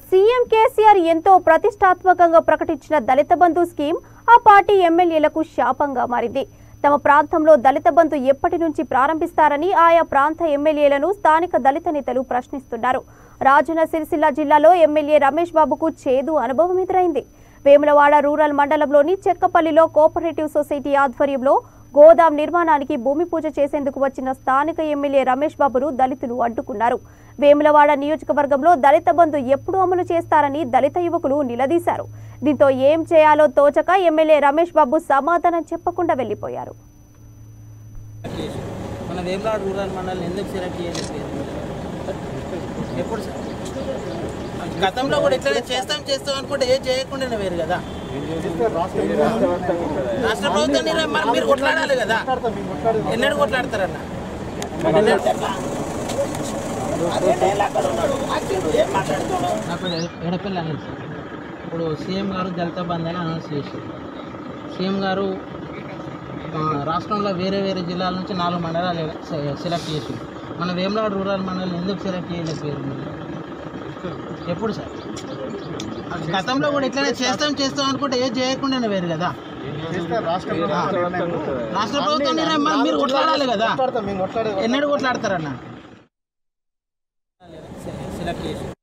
CM KCR ఎంతో ప్రతిష్టాత్మకంగా ప్రకటించిన దళిత బంధు స్కీమ్ ఆ పార్టీ ఎమ్మెల్యేలకు శాపంగా మారింది తమ ప్రాంతంలో దళిత బంధు ఎప్పటి నుంచి ప్రారంభిస్తారని ఆయా ప్రాంత ఎమ్మెల్యేలను స్థానిక దళిత నేతలు ప్రశ్నిస్తున్నారు రాజన్న సిరిసిల్ల జిల్లాలో ఎమ్మెల్యే రమేష్ బాబుకు చేదు అనుభవం ఎదురైంది వేములవాడ రూరల్ మండలంలోని చెక్కపల్లిలో కోఆపరేటివ్ సొసైటీ ఆధ్వర్యంలో గోదాం నిర్మాణానికి భూమి పూజ చేసేందుకు వచ్చిన స్థానిక ఎమ్మెల్యే రమేష్ బాబును దళితులు అడ్డుకున్నారు వేములవాడ నియోజకవర్గంలో దళిత బంధు ఎప్పుడు అమలు చేస్తారని దళిత యువకులు నిలదీశారు దీంతో ఏం చేయాలో తోచక ఎమ్మెల్యే రమేష్ బాబు సమాధానం చెప్పకుండా వెళ్లిపోయారు మన వేమలాడు రూరల్ మండలం ఎందుకు సెలెక్ట్ చేయాలి ఎప్పుడు సార్? గతంలో కూడా ఇట్లనే చేస్తాం చేస్తాం అనుకుంటే ఏం చేయకుండా వేరు కదా రాష్ట్ర ప్రభుత్వం నిర్ణయం మరి మీరు కొట్లాడాలి కదా ఎన్నడూ కొట్లాడతారన్న నా పేరు ఎడపల్లి అనిల్ సార్ ఇప్పుడు సీఎం గారు దళిత బంధు అని అనౌన్స్ చేశారు సీఎం గారు ఆ, రాష్ట్రంలో వేరే వేరే జిల్లాల నుంచి నాలుగు మండలాలు సె- సెలెక్ట్ చేసి మన వేమనాడు రూరల్ మండలం ఎందుకు సెలెక్ట్ చేయలేకపోయారు మీరు ఎప్పుడు సార్ గతంలో కూడా ఇట్లనే చేస్తాం చేస్తాం అనుకుంటే ఏం చేయకుండా వేరు కదా రాష్ట్ర ప్రభుత్వం నిర్ణయం మరి మీరు కొట్లాడాలి కదా ఎన్నడూ కొట్లాడతారన్న సెలెక్ట్ చేసి